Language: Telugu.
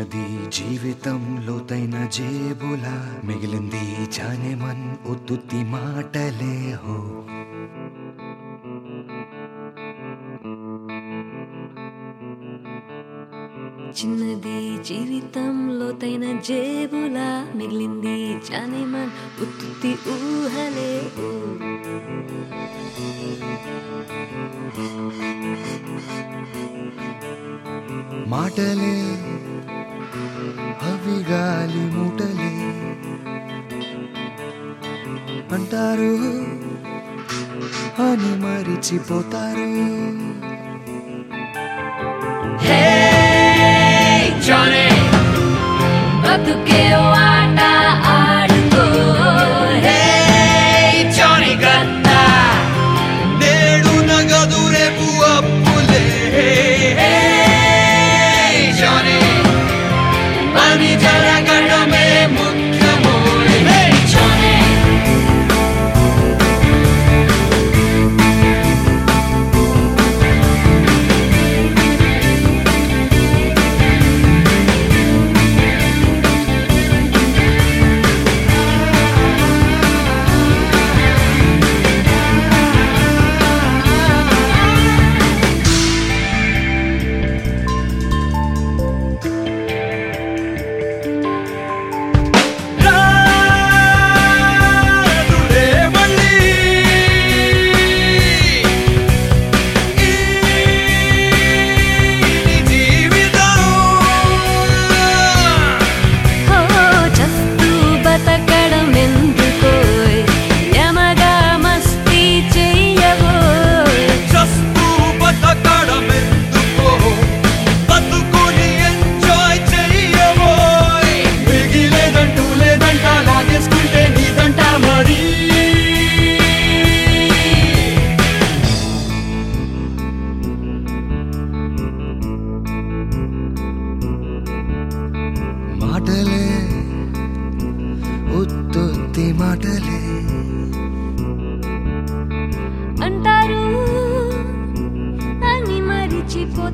చిన్నది జీవితం లోతైన జేబులా మిగిలింది జానేమన్ ఉత్తుత్తి మాటలే హో చిన్నది జీవితం లోతైన జేబులా మిగిలింది జానేమన్ ఉత్తుత్తి ఊహలే ఓ. మాటలే అవి గాలి మూటలే అంటారు అని మరిచిపోతారు బతుకే ఓ